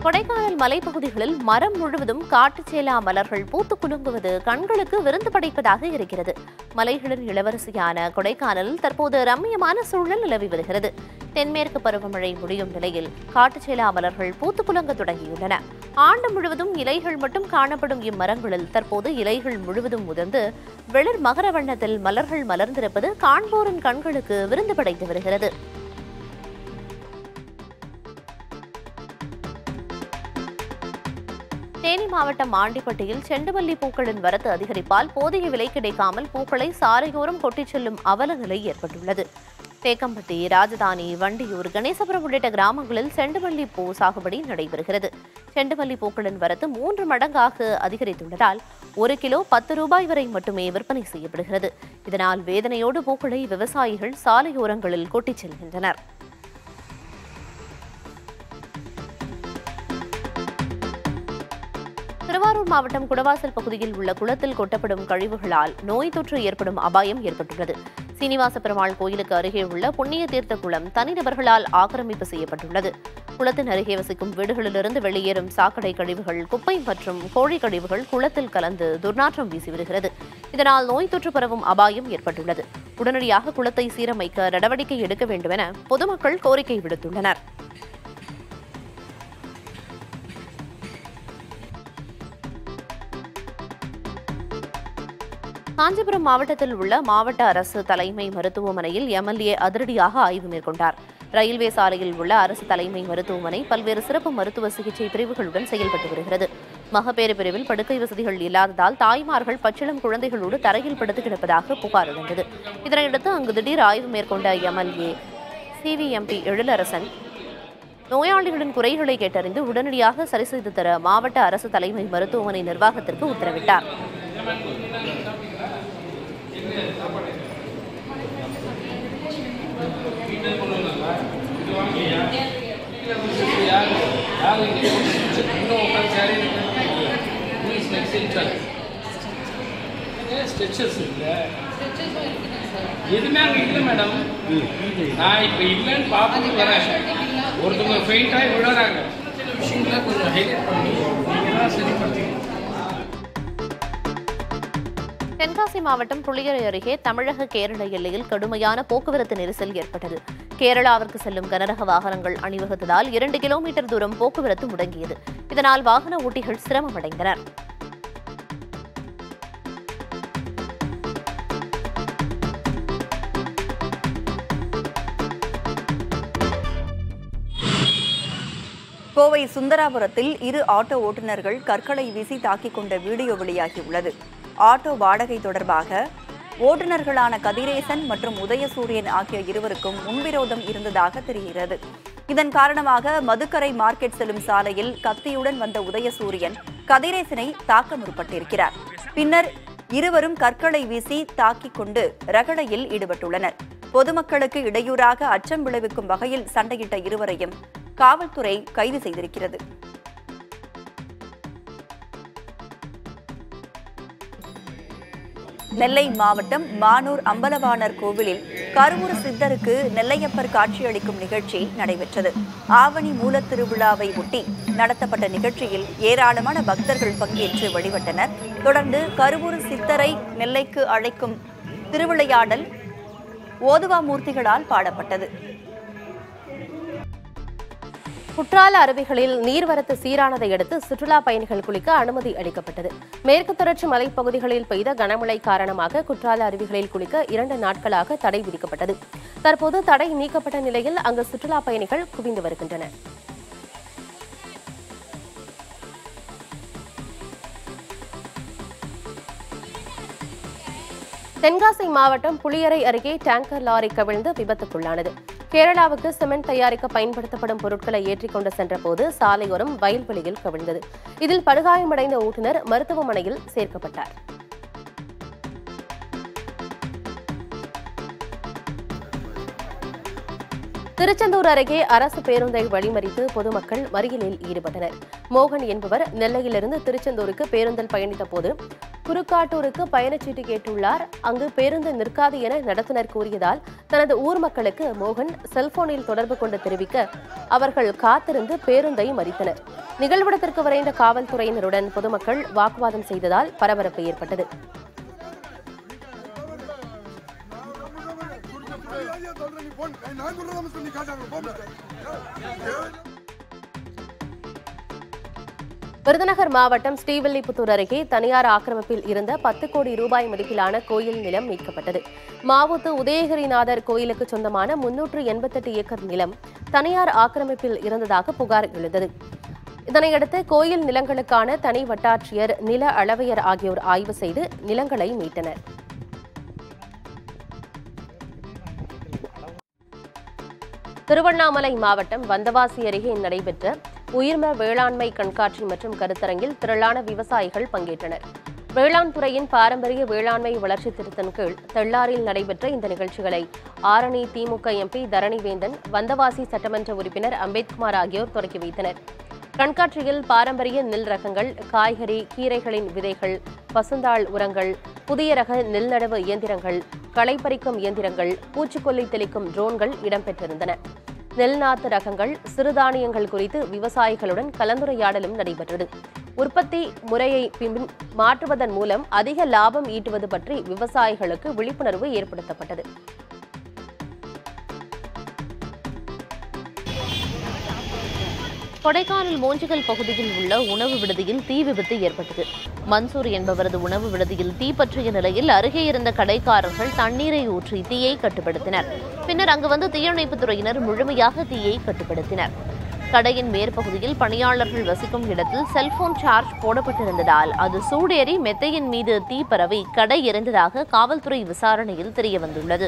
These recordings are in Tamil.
கொடைக்கானல் மலைப்பகுதிகளில் மரம் முழுவதும் காட்டுச்சேலா மலர்கள் பூத்து குலுங்குவது கண்களுக்கு விருந்து படைப்பதாக இருக்கிறது மலைகளின் இளவரசியான கொடைக்கானலில் தற்போது ரம்மியமான சூழல் நிலவி வருகிறது தென்மேற்கு பருவமழை முடியும் நிலையில் காட்டுச்சேலா மலர்கள் பூத்து குலுங்க தொடங்கியுள்ளன ஆண்டு முழுவதும் இலைகள் மட்டும் காணப்படும் இம்மரங்களில் தற்போது இலைகள் முழுவதும் உதிர்ந்து வெளிர் மகர வண்ணத்தில் மலர்கள் மலர்ந்திருப்பது காண்போரின் கண்களுக்கு விருந்து படைத்து வருகிறது தேனி மாவட்டம் ஆண்டிப்பட்டியில் செண்டுமல்லி பூக்களின் வரத்து அதிகரிப்பால் போதிய விலை கிடைக்காமல் பூக்களை சாலையோரம் கொட்டிச் செல்லும் அவல நிலை ஏற்பட்டுள்ளது தேக்கம்பட்டி ராஜதானி வண்டியூர் கணேசபுரம் உள்ளிட்ட கிராமங்களில் செண்டுமல்லி பூ சாகுபடி நடைபெறுகிறது செண்டுமல்லி பூக்களின் வரத்து மூன்று மடங்காக அதிகரித்துள்ளதால் ஒரு கிலோ பத்து ரூபாய் வரை மட்டுமே விற்பனை செய்யப்படுகிறது இதனால் வேதனையோடு பூக்களை விவசாயிகள் சாலையோரங்களில் கொட்டிச் செல்கின்றனர் திருவாரூர் மாவட்டம் குடவாசல் பகுதியில் உள்ள குளத்தில் கொட்டப்படும் கழிவுகளால் நோய் தொற்று ஏற்படும் அபாயம் ஏற்பட்டுள்ளது சீனிவாச பெருமாள் கோயிலுக்கு அருகே உள்ள புண்ணிய தீர்த்த குளம் தனிநபர்களால் ஆக்கிரமிப்பு செய்யப்பட்டுள்ளது குளத்தின் அருகே வசிக்கும் வீடுகளிலிருந்து வெளியேறும் சாக்கடை கழிவுகள் குப்பை மற்றும் கோழி கழிவுகள் குளத்தில் கலந்து துர்நாற்றம் வீசி வருகிறது இதனால் நோய் தொற்று பரவும் அபாயம் ஏற்பட்டுள்ளது உடனடியாக குளத்தை சீரமைக்க நடவடிக்கை எடுக்க வேண்டும் என பொதுமக்கள் கோரிக்கை விடுத்துள்ளனர் காஞ்சிபுரம் மாவட்டத்தில் உள்ள மாவட்ட அரசு தலைமை மருத்துவமனையில் எம்எல்ஏ அதிரடியாக ஆய்வு மேற்கொண்டார் ரயில்வே சாலையில் உள்ள அரசு தலைமை மருத்துவமனை பல்வேறு சிறப்பு மருத்துவ சிகிச்சை பிரிவுகளுடன் செயல்பட்டு வருகிறது மகப்பேறு பிரிவில் படுக்கை வசதிகள் இல்லாததால் தாய்மார்கள் பச்சிளம் குழந்தைகளோடு தரையில் படுத்து கிடப்பதாக புகார் எழுந்தது இதனையடுத்து அங்கு திடீர் ஆய்வு மேற்கொண்ட எம்எல்ஏ சிவிஎம்பி எழிலரசன் நோயாளிகளின் குறைகளை கேட்டறிந்து உடனடியாக சரி செய்து தர மாவட்ட அரசு தலைமை மருத்துவமனை நிர்வாகத்திற்கு உத்தரவிட்டார் ஸ்ட்ரெச்சர்ஸ் இல்லை எதுவுமே அங்கே இல்லை மேடம் நான் இப்போ இல்லைன்னு பார்த்துட்டு வரேன் ஒருத்தவங்க ஃபெயிண்டாகி விழுறாங்க சில விஷயங்களை கொஞ்சம் ஹைலைட் பண்ணி நீங்கள் தான் சரிப்படுத்திக்கணும் தென்காசி மாவட்டம் புளியரை அருகே தமிழக கேரள எல்லையில் கடுமையான போக்குவரத்து நெரிசல் ஏற்பட்டது கேரளாவிற்கு செல்லும் கனரக வாகனங்கள் அணிவகுத்ததால் இரண்டு கிலோமீட்டர் தூரம் போக்குவரத்து முடங்கியது இதனால் வாகன ஓட்டிகள் சிரமமடைந்தனர் கோவை சுந்தராபுரத்தில் இரு ஆட்டோ ஓட்டுநர்கள் கற்களை வீசி தாக்கிக் கொண்ட வீடியோ வெளியாகியுள்ளது ஆட்டோ வாடகை தொடர்பாக ஓட்டுநர்களான கதிரேசன் மற்றும் உதயசூரியன் ஆகிய இருவருக்கும் முன்விரோதம் இருந்ததாக தெரிகிறது இதன் காரணமாக மதுக்கரை மார்க்கெட் செல்லும் சாலையில் கத்தியுடன் வந்த உதயசூரியன் கதிரேசனை தாக்க முற்பட்டிருக்கிறார் பின்னர் இருவரும் கற்களை வீசி தாக்கிக் கொண்டு ரகளையில் ஈடுபட்டுள்ளனர் பொதுமக்களுக்கு இடையூறாக அச்சம் விளைவிக்கும் வகையில் சண்டையிட்ட இருவரையும் காவல்துறை கைது செய்திருக்கிறது நெல்லை மாவட்டம் மானூர் அம்பலவாணர் கோவிலில் கருவூர் சித்தருக்கு நெல்லையப்பர் காட்சியளிக்கும் நிகழ்ச்சி நடைபெற்றது ஆவணி மூலத் திருவிழாவை ஒட்டி நடத்தப்பட்ட நிகழ்ச்சியில் ஏராளமான பக்தர்கள் பங்கேற்று வழிபட்டனர் தொடர்ந்து கருவூர் சித்தரை நெல்லைக்கு அழைக்கும் திருவிளையாடல் ஓதுவா மூர்த்திகளால் பாடப்பட்டது குற்றால அருவிகளில் நீர்வரத்து சீரானதை அடுத்து சுற்றுலா பயணிகள் குளிக்க அனுமதி அளிக்கப்பட்டது மேற்கு தொடர்ச்சி மலைப்பகுதிகளில் பெய்த கனமழை காரணமாக குற்றால அருவிகளில் குளிக்க இரண்டு நாட்களாக தடை விதிக்கப்பட்டது தற்போது தடை நீக்கப்பட்ட நிலையில் அங்கு சுற்றுலா பயணிகள் குவிந்து வருகின்றனர் தென்காசி மாவட்டம் புளியரை அருகே டேங்கர் லாரி கவிழ்ந்து விபத்துக்குள்ளானது கேரளாவுக்கு சிமெண்ட் தயாரிக்க பயன்படுத்தப்படும் பொருட்களை ஏற்றிக் கொண்டு சென்றபோது சாலையோரம் வயல்வெளியில் கவிழ்ந்தது இதில் படுகாயமடைந்த ஓட்டுநர் மருத்துவமனையில் சேர்க்கப்பட்டார் திருச்செந்தூர் அருகே அரசு பேருந்தை வழிமறித்து பொதுமக்கள் மறியலில் ஈடுபட்டனர் மோகன் என்பவர் நெல்லையிலிருந்து திருச்செந்தூருக்கு பேருந்தில் பயணித்த போது குறுக்காட்டூருக்கு பயணச்சீட்டு கேட்டுள்ளார் அங்கு பேருந்து நிற்காது என நடத்துனர் கூறியதால் தனது ஊர் மக்களுக்கு மோகன் செல்போனில் தொடர்பு கொண்டு தெரிவிக்க அவர்கள் காத்திருந்து பேருந்தை மறித்தனர் நிகழ்விடத்திற்கு விரைந்த காவல்துறையினருடன் பொதுமக்கள் வாக்குவாதம் செய்ததால் பரபரப்பு ஏற்பட்டது நான் சொல்றதை சொல்லி காட்டாங்க போங்க விருதுநகர் மாவட்டம் ஸ்ரீவில்லிபுத்தூர் அருகே தனியார் ஆக்கிரமிப்பில் இருந்த பத்து கோடி ரூபாய் மதிப்பிலான கோயில் நிலம் மீட்கப்பட்டது மாவுத்து உதயகிரிநாதர் கோயிலுக்கு சொந்தமான முன்னூற்று எண்பத்தெட்டு ஏக்கர் நிலம் தனியார் ஆக்கிரமிப்பில் இருந்ததாக புகார் எழுந்தது இதனையடுத்து கோயில் நிலங்களுக்கான தனி வட்டாட்சியர் நில அளவையர் ஆகியோர் ஆய்வு செய்து நிலங்களை மீட்டனர் திருவண்ணாமலை மாவட்டம் வந்தவாசி அருகே நடைபெற்ற உயிர்ம வேளாண்மை கண்காட்சி மற்றும் கருத்தரங்கில் திரளான விவசாயிகள் பங்கேற்றனர் வேளாண் துறையின் பாரம்பரிய வேளாண்மை வளர்ச்சி திட்டத்தின் கீழ் தெள்ளாரில் நடைபெற்ற இந்த நிகழ்ச்சிகளை ஆரணி திமுக எம்பி தரணிவேந்தன் வந்தவாசி சட்டமன்ற உறுப்பினர் அம்பேத்குமார் ஆகியோர் தொடங்கி வைத்தனர் கண்காட்சியில் பாரம்பரிய நெல் ரகங்கள் காய்கறி கீரைகளின் விதைகள் பசுந்தாள் உரங்கள் புதிய ரக நெல் நடவு இயந்திரங்கள் களை பறிக்கும் இயந்திரங்கள் பூச்சிக்கொல்லி தெளிக்கும் ட்ரோன்கள் இடம்பெற்றிருந்தன நெல் நாத்து ரகங்கள் சிறுதானியங்கள் குறித்து விவசாயிகளுடன் கலந்துரையாடலும் நடைபெற்றது உற்பத்தி முறையை பின் மாற்றுவதன் மூலம் அதிக லாபம் ஈட்டுவது பற்றி விவசாயிகளுக்கு விழிப்புணர்வு ஏற்படுத்தப்பட்டது கொடைக்கானல் மோஞ்சிகல் பகுதியில் உள்ள உணவு விடுதியில் தீ விபத்து ஏற்பட்டது மன்சூர் என்பவரது உணவு விடுதியில் தீ பற்றிய நிலையில் அருகே இருந்த கடைக்காரர்கள் தண்ணீரை ஊற்றி தீயை கட்டுப்படுத்தினர் பின்னர் அங்கு வந்து தீயணைப்புத் துறையினர் முழுமையாக தீயை கட்டுப்படுத்தினர் கடையின் மேற்பகுதியில் பணியாளர்கள் வசிக்கும் இடத்தில் செல்போன் சார்ஜ் போடப்பட்டிருந்ததால் அது சூடேறி மெத்தையின் மீது தீ பரவி கடை எரிந்ததாக காவல்துறை விசாரணையில் தெரியவந்துள்ளது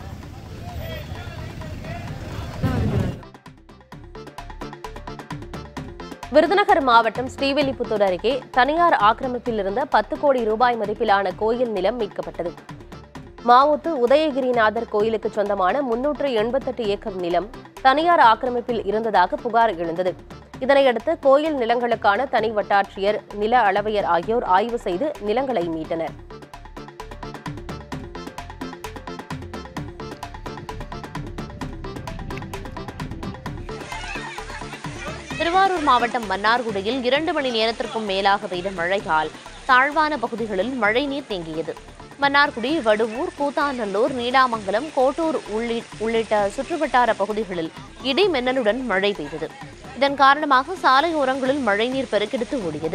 விருதுநகர் மாவட்டம் ஸ்ரீவில்லிபுத்தூர் அருகே தனியார் ஆக்கிரமிப்பில் இருந்த பத்து கோடி ரூபாய் மதிப்பிலான கோயில் நிலம் மீட்கப்பட்டது மாவூத்து உதயகிரிநாதர் கோயிலுக்கு சொந்தமான முன்னூற்று எண்பத்தெட்டு ஏக்கர் நிலம் தனியார் ஆக்கிரமிப்பில் இருந்ததாக புகார் எழுந்தது இதனையடுத்து கோயில் நிலங்களுக்கான தனி வட்டாட்சியர் நில அளவையர் ஆகியோர் ஆய்வு செய்து நிலங்களை மீட்டனர் திருவாரூர் மாவட்டம் மன்னார்குடியில் இரண்டு மணி நேரத்திற்கும் மேலாக பெய்த மழையால் தாழ்வான பகுதிகளில் மழைநீர் தேங்கியது மன்னார்குடி வடுவூர் கூத்தாநல்லூர் நீடாமங்கலம் கோட்டூர் உள்ளி- உள்ளிட்ட சுற்றுவட்டார பகுதிகளில் இடி மின்னலுடன் மழை பெய்தது இதன் காரணமாக சாலையோரங்களில் மழைநீர் பெருக்கெடுத்து ஓடியது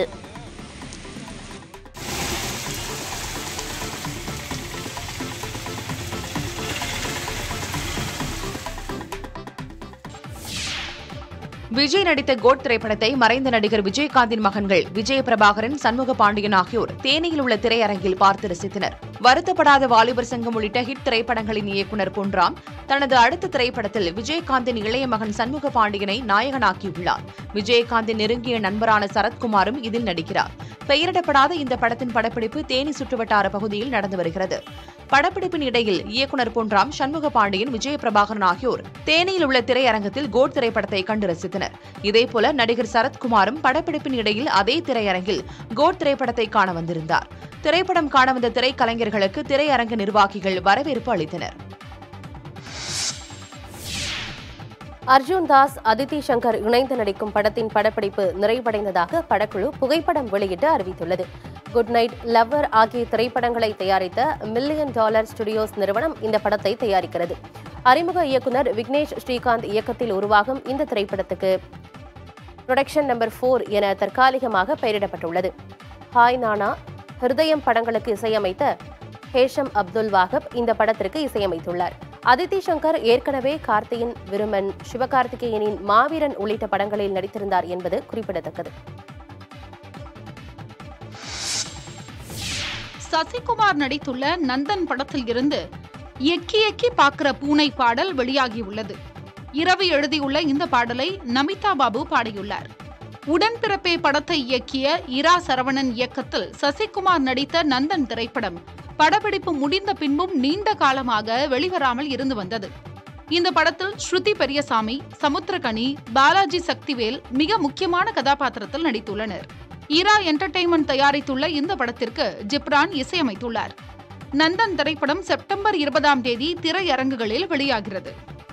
விஜய் நடித்த கோட் திரைப்படத்தை மறைந்த நடிகர் விஜயகாந்தின் மகன்கள் விஜய பிரபாகரன் சண்முக பாண்டியன் ஆகியோர் தேனியில் உள்ள திரையரங்கில் பார்த்து ரசித்தனர் வருத்தப்படாத வாலிபர் சங்கம் உள்ளிட்ட ஹிட் திரைப்படங்களின் இயக்குனர் பொன்ராம் தனது அடுத்த திரைப்படத்தில் விஜயகாந்தின் இளைய மகன் சண்முக பாண்டியனை நாயகனாக்கியுள்ளார் விஜயகாந்தின் நெருங்கிய நண்பரான சரத்குமாரும் இதில் நடிக்கிறார் பெயரிடப்படாத இந்த படத்தின் படப்பிடிப்பு தேனி சுற்றுவட்டார பகுதியில் நடந்து வருகிறது படப்பிடிப்பின் இடையில் இயக்குனர் பொன்ராம் சண்முக பாண்டியன் விஜய பிரபாகரன் ஆகியோர் தேனியில் உள்ள திரையரங்கத்தில் கோட் திரைப்படத்தை கண்டு ரசித்தனர் இதேபோல நடிகர் சரத்குமாரும் படப்பிடிப்பின் இடையில் அதே திரையரங்கில் கோட் திரைப்படத்தை காண வந்திருந்தார் திரைப்படம் காண வந்த திரைக்கலைஞர்களுக்கு திரையரங்க நிர்வாகிகள் வரவேற்பு அளித்தனர் அர்ஜுன் தாஸ் அதித்தி சங்கர் இணைந்து நடிக்கும் படத்தின் படப்பிடிப்பு நிறைவடைந்ததாக படக்குழு புகைப்படம் வெளியிட்டு அறிவித்துள்ளது குட் நைட் லவ்வர் ஆகிய திரைப்படங்களை தயாரித்த மில்லியன் டாலர் ஸ்டுடியோஸ் நிறுவனம் இந்த படத்தை தயாரிக்கிறது அறிமுக இயக்குனர் விக்னேஷ் ஸ்ரீகாந்த் இயக்கத்தில் உருவாகும் இந்த திரைப்படத்துக்கு ப்ரொடக்ஷன் நம்பர் ஃபோர் என தற்காலிகமாக பெயரிடப்பட்டுள்ளது ஹாய் நானா ஹிருதயம் படங்களுக்கு இசையமைத்த ஹேஷம் அப்துல் வாகப் இந்த படத்திற்கு இசையமைத்துள்ளார் அதித்தி சங்கர் ஏற்கனவே கார்த்தியின் விருமன் சிவகார்த்திகேயனின் மாவீரன் உள்ளிட்ட படங்களில் நடித்திருந்தார் என்பது குறிப்பிடத்தக்கது சசிகுமார் நடித்துள்ள நந்தன் படத்தில் இருந்து எக்கி எக்கி பார்க்கிற பூனை பாடல் வெளியாகியுள்ளது இரவு எழுதியுள்ள இந்த பாடலை நமிதா பாபு பாடியுள்ளார் உடன்பிறப்பே படத்தை இயக்கிய இரா சரவணன் இயக்கத்தில் சசிகுமார் நடித்த நந்தன் திரைப்படம் படப்பிடிப்பு முடிந்த பின்பும் நீண்ட காலமாக வெளிவராமல் இருந்து வந்தது இந்த படத்தில் ஸ்ருதி பெரியசாமி சமுத்திரகனி பாலாஜி சக்திவேல் மிக முக்கியமான கதாபாத்திரத்தில் நடித்துள்ளனர் ஈரா என்டர்டெயின்மெண்ட் தயாரித்துள்ள இந்த படத்திற்கு ஜிப்ரான் இசையமைத்துள்ளார் நந்தன் திரைப்படம் செப்டம்பர் இருபதாம் தேதி திரையரங்குகளில் வெளியாகிறது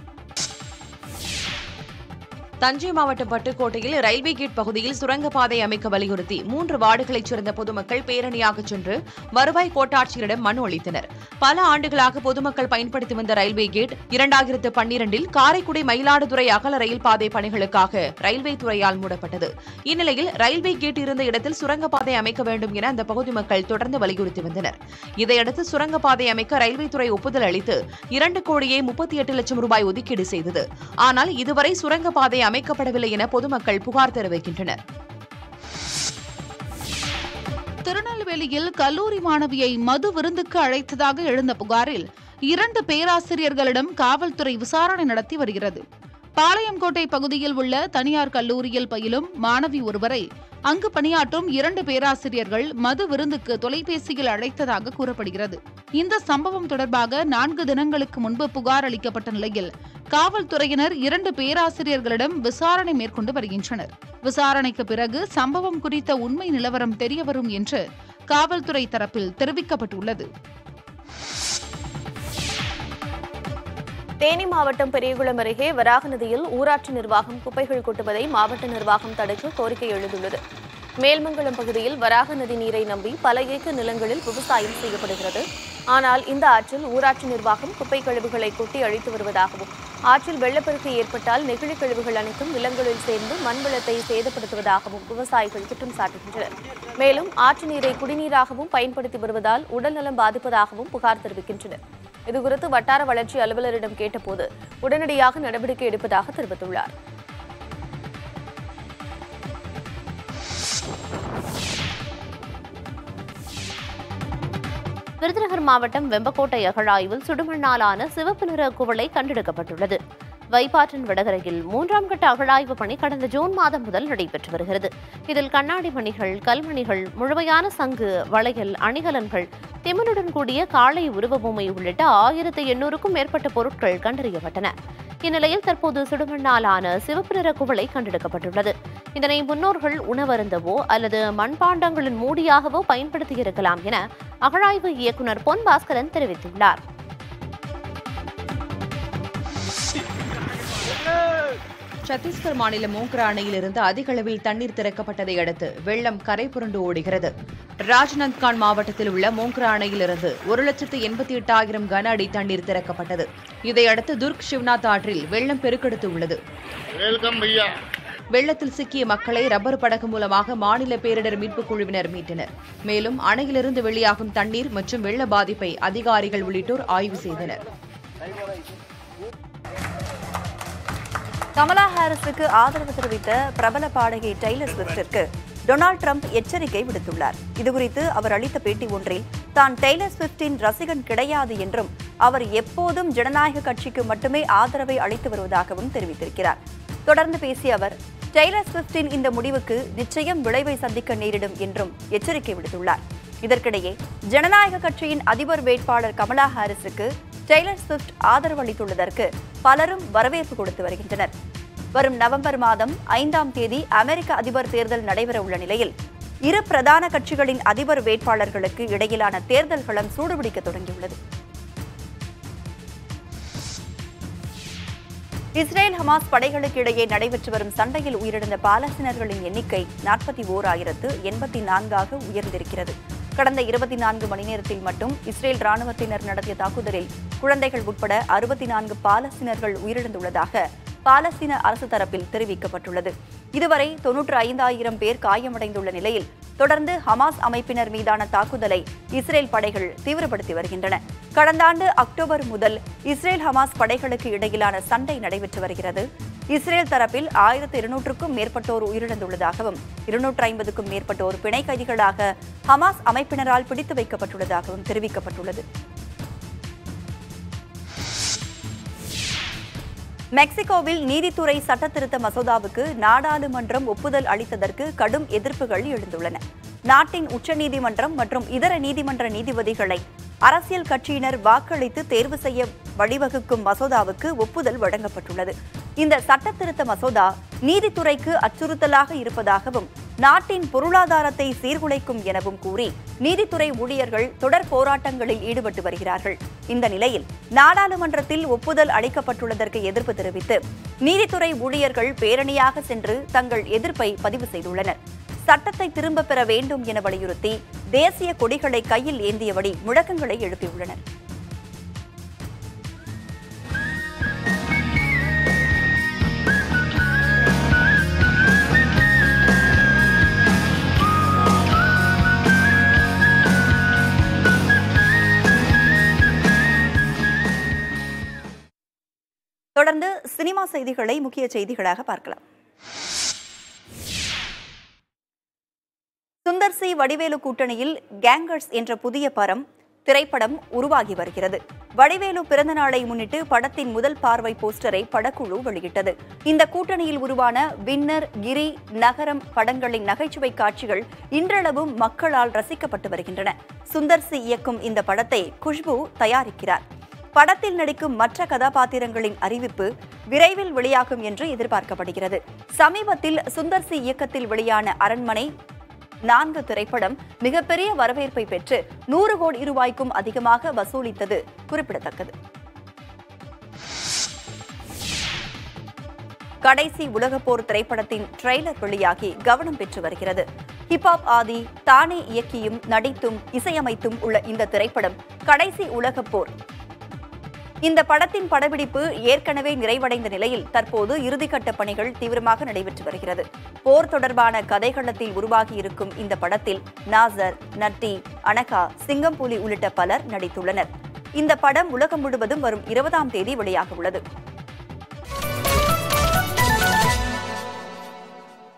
தஞ்சை மாவட்டம் பட்டுக்கோட்டையில் ரயில்வே கேட் பகுதியில் சுரங்கப்பாதை அமைக்க வலியுறுத்தி மூன்று வார்டுகளைச் சேர்ந்த பொதுமக்கள் பேரணியாக சென்று வருவாய் கோட்டாட்சியரிடம் மனு அளித்தனர் பல ஆண்டுகளாக பொதுமக்கள் பயன்படுத்தி வந்த ரயில்வே கேட் இரண்டாயிரத்து பன்னிரண்டில் காரைக்குடி மயிலாடுதுறை அகல ரயில் பாதை பணிகளுக்காக ரயில்வே துறையால் மூடப்பட்டது இந்நிலையில் ரயில்வே கேட் இருந்த இடத்தில் சுரங்கப்பாதை அமைக்க வேண்டும் என அந்த பகுதி மக்கள் தொடர்ந்து வலியுறுத்தி வந்தனர் இதையடுத்து சுரங்கப்பாதை அமைக்க ரயில்வே துறை ஒப்புதல் அளித்து இரண்டு கோடியே முப்பத்தி எட்டு லட்சம் ரூபாய் ஒதுக்கீடு செய்தது ஆனால் இதுவரை சுரங்கப்பாதை அமைக்கப்படவில்லை என பொதுமக்கள் புகார் தெரிவிக்கின்றனர் திருநெல்வேலியில் கல்லூரி மாணவியை மது விருந்துக்கு அழைத்ததாக எழுந்த புகாரில் இரண்டு பேராசிரியர்களிடம் காவல்துறை விசாரணை நடத்தி வருகிறது பாளையங்கோட்டை பகுதியில் உள்ள தனியார் கல்லூரியில் பயிலும் மாணவி ஒருவரை அங்கு பணியாற்றும் இரண்டு பேராசிரியர்கள் மது விருந்துக்கு தொலைபேசியில் அழைத்ததாக கூறப்படுகிறது இந்த சம்பவம் தொடர்பாக நான்கு தினங்களுக்கு முன்பு புகார் அளிக்கப்பட்ட நிலையில் காவல்துறையினர் இரண்டு பேராசிரியர்களிடம் விசாரணை மேற்கொண்டு வருகின்றனர் விசாரணைக்கு பிறகு சம்பவம் குறித்த உண்மை நிலவரம் தெரியவரும் என்று காவல்துறை தரப்பில் தெரிவிக்கப்பட்டுள்ளது தேனி மாவட்டம் பெரியகுளம் அருகே வராக நதியில் ஊராட்சி நிர்வாகம் குப்பைகள் கொட்டுவதை மாவட்ட நிர்வாகம் தடுக்க கோரிக்கை எழுந்துள்ளது மேல்மங்கலம் பகுதியில் வராக நதி நீரை நம்பி பல ஏக்கர் நிலங்களில் விவசாயம் செய்யப்படுகிறது ஆனால் இந்த ஆற்றில் ஊராட்சி நிர்வாகம் குப்பை கழிவுகளை கொட்டி அழித்து வருவதாகவும் ஆற்றில் வெள்ளப்பெருக்கு ஏற்பட்டால் நெகிழி கழிவுகள் அனைத்தும் நிலங்களில் சேர்ந்து மண்வளத்தை சேதப்படுத்துவதாகவும் விவசாயிகள் குற்றம் சாட்டுகின்றனர் மேலும் ஆற்று நீரை குடிநீராகவும் பயன்படுத்தி வருவதால் உடல்நலம் பாதிப்பதாகவும் புகார் தெரிவிக்கின்றனர் இதுகுறித்து வட்டார வளர்ச்சி அலுவலரிடம் கேட்டபோது உடனடியாக நடவடிக்கை எடுப்பதாக தெரிவித்துள்ளார் விருதுநகர் மாவட்டம் வெம்பக்கோட்டை அகழாய்வில் சுடுமண்ணாலான சிவப்பு நிற குவளை கண்டெடுக்கப்பட்டுள்ளது வைப்பாற்றின் வடகரையில் மூன்றாம் கட்ட அகழாய்வு பணி கடந்த ஜூன் மாதம் முதல் நடைபெற்று வருகிறது இதில் கண்ணாடி மணிகள் கல்மணிகள் முழுமையான சங்கு வளையல் அணிகலன்கள் திமினுடன் கூடிய காளை உருவபொம்மை உள்ளிட்ட ஆயிரத்து எண்ணூறுக்கும் மேற்பட்ட பொருட்கள் கண்டறியப்பட்டன இந்நிலையில் தற்போது சுடுமண்ணாலான சிவப்பு நிற குவளை கண்டெடுக்கப்பட்டுள்ளது இதனை முன்னோர்கள் உணவருந்தவோ அல்லது மண்பாண்டங்களின் மூடியாகவோ பயன்படுத்தியிருக்கலாம் என அகழாய்வு இயக்குநர் பொன் பாஸ்கரன் தெரிவித்துள்ளார் சத்தீஸ்கர் மாநிலம் மோக்ரா அணையிலிருந்து அதிக அளவில் தண்ணீர் திறக்கப்பட்டதை அடுத்து வெள்ளம் கரை புரண்டு ஓடுகிறது ராஜ்நந்த்கான் மாவட்டத்தில் உள்ள மோக்ரா அணையிலிருந்து ஒரு லட்சத்து எண்பத்தி எட்டாயிரம் கன அடி தண்ணீர் திறக்கப்பட்டது இதையடுத்து துர்க் சிவ்நாத் ஆற்றில் வெள்ளம் பெருக்கெடுத்து உள்ளது வெள்ளத்தில் சிக்கிய மக்களை ரப்பர் படகு மூலமாக மாநில பேரிடர் மீட்புக் குழுவினர் மீட்டனர் மேலும் அணையிலிருந்து வெளியாகும் தண்ணீர் மற்றும் வெள்ள பாதிப்பை அதிகாரிகள் உள்ளிட்டோர் ஆய்வு செய்தனர் கமலா ஹாரிஸுக்கு ஆதரவு தெரிவித்த பிரபல பாடகி டெய்லர் ஸ்விஃப்டிற்கு டொனால்ட் ட்ரம்ப் எச்சரிக்கை விடுத்துள்ளார் இதுகுறித்து அவர் அளித்த பேட்டி ஒன்றில் தான் டெய்லர் ஸ்விஃப்டின் ரசிகன் கிடையாது என்றும் அவர் எப்போதும் ஜனநாயக கட்சிக்கு மட்டுமே ஆதரவை அளித்து வருவதாகவும் தெரிவித்திருக்கிறார் தொடர்ந்து பேசிய அவர் டெய்லர் ஸ்விஃப்டின் இந்த முடிவுக்கு நிச்சயம் விளைவை சந்திக்க நேரிடும் என்றும் எச்சரிக்கை விடுத்துள்ளார் இதற்கிடையே ஜனநாயக கட்சியின் அதிபர் வேட்பாளர் கமலா ஹாரிஸுக்கு டெய்லர் ஸ்விஃப்ட் ஆதரவு அளித்துள்ளதற்கு பலரும் வரவேற்பு கொடுத்து வருகின்றனர் வரும் நவம்பர் மாதம் ஐந்தாம் தேதி அமெரிக்க அதிபர் தேர்தல் நடைபெற உள்ள நிலையில் இரு பிரதான கட்சிகளின் அதிபர் வேட்பாளர்களுக்கு இடையிலான தேர்தல் களம் சூடுபிடிக்க தொடங்கியுள்ளது இஸ்ரேல் ஹமாஸ் படைகளுக்கு இடையே நடைபெற்று வரும் சண்டையில் உயிரிழந்த பாலஸ்தீனர்களின் எண்ணிக்கை நாற்பத்தி ஓர் ஆயிரத்து எண்பத்தி நான்காக உயர்ந்திருக்கிறது கடந்த இருபத்தி நான்கு மணி நேரத்தில் மட்டும் இஸ்ரேல் ராணுவத்தினர் நடத்திய தாக்குதலில் குழந்தைகள் உட்பட அறுபத்தி நான்கு பாலஸ்தீனர்கள் உயிரிழந்துள்ளதாக பாலஸ்தீன அரசு தரப்பில் தெரிவிக்கப்பட்டுள்ளது இதுவரை தொன்னூற்று ஐந்தாயிரம் பேர் காயமடைந்துள்ள நிலையில் தொடர்ந்து ஹமாஸ் அமைப்பினர் மீதான தாக்குதலை இஸ்ரேல் படைகள் தீவிரப்படுத்தி வருகின்றன கடந்த ஆண்டு அக்டோபர் முதல் இஸ்ரேல் ஹமாஸ் படைகளுக்கு இடையிலான சண்டை நடைபெற்று வருகிறது இஸ்ரேல் தரப்பில் ஆயிரத்து இருநூற்றுக்கும் மேற்பட்டோர் உயிரிழந்துள்ளதாகவும் இருநூற்று ஐம்பதுக்கும் மேற்பட்டோர் பிணை கைதிகளாக ஹமாஸ் அமைப்பினரால் பிடித்து வைக்கப்பட்டுள்ளதாகவும் தெரிவிக்கப்பட்டுள்ளது மெக்சிகோவில் நீதித்துறை சட்டத்திருத்த மசோதாவுக்கு நாடாளுமன்றம் ஒப்புதல் அளித்ததற்கு கடும் எதிர்ப்புகள் எழுந்துள்ளன நாட்டின் உச்சநீதிமன்றம் மற்றும் இதர நீதிமன்ற நீதிபதிகளை அரசியல் கட்சியினர் வாக்களித்து தேர்வு செய்ய வழிவகுக்கும் மசோதாவுக்கு ஒப்புதல் வழங்கப்பட்டுள்ளது இந்த சட்ட திருத்த மசோதா நீதித்துறைக்கு அச்சுறுத்தலாக இருப்பதாகவும் நாட்டின் பொருளாதாரத்தை சீர்குலைக்கும் எனவும் கூறி நீதித்துறை ஊழியர்கள் தொடர் போராட்டங்களில் ஈடுபட்டு வருகிறார்கள் இந்த நிலையில் நாடாளுமன்றத்தில் ஒப்புதல் அளிக்கப்பட்டுள்ளதற்கு எதிர்ப்பு தெரிவித்து நீதித்துறை ஊழியர்கள் பேரணியாக சென்று தங்கள் எதிர்ப்பை பதிவு செய்துள்ளனர் சட்டத்தை திரும்பப் பெற வேண்டும் என வலியுறுத்தி தேசிய கொடிகளை கையில் ஏந்தியபடி முழக்கங்களை எழுப்பியுள்ளனர் தொடர்ந்து சினிமா செய்திகளை முக்கிய செய்திகளாக பார்க்கலாம் சுந்தர் சி வடிவேலு கூட்டணியில் கேங்கர்ஸ் என்ற புதிய படம் திரைப்படம் உருவாகி வருகிறது வடிவேலு பிறந்த நாளை முன்னிட்டு படத்தின் முதல் பார்வை போஸ்டரை படக்குழு வெளியிட்டது இந்த கூட்டணியில் உருவான வின்னர் கிரி நகரம் படங்களின் நகைச்சுவை காட்சிகள் இன்றளவும் மக்களால் ரசிக்கப்பட்டு வருகின்றன சுந்தர் சி இயக்கும் இந்த படத்தை குஷ்பு தயாரிக்கிறார் படத்தில் நடிக்கும் மற்ற கதாபாத்திரங்களின் அறிவிப்பு விரைவில் வெளியாகும் என்று எதிர்பார்க்கப்படுகிறது சமீபத்தில் சுந்தர் சி இயக்கத்தில் வெளியான அரண்மனை நான்கு திரைப்படம் மிகப்பெரிய வரவேற்பை பெற்று நூறு கோடி ரூபாய்க்கும் அதிகமாக வசூலித்தது குறிப்பிடத்தக்கது கடைசி உலகப்போர் திரைப்படத்தின் ட்ரெய்லர் வெளியாகி கவனம் பெற்று வருகிறது ஹிப்ஹாப் ஆதி தானே இயக்கியும் நடித்தும் இசையமைத்தும் உள்ள இந்த திரைப்படம் கடைசி உலகப்போர் இந்த படத்தின் படப்பிடிப்பு ஏற்கனவே நிறைவடைந்த நிலையில் தற்போது இறுதிக்கட்ட பணிகள் தீவிரமாக நடைபெற்று வருகிறது போர் தொடர்பான கதைகளத்தில் உருவாகி இருக்கும் இந்த படத்தில் நாசர் நட்டி அனகா சிங்கம்புலி உள்ளிட்ட பலர் நடித்துள்ளனர் இந்த படம் உலகம் முழுவதும் வரும் இருபதாம் தேதி வெளியாக உள்ளது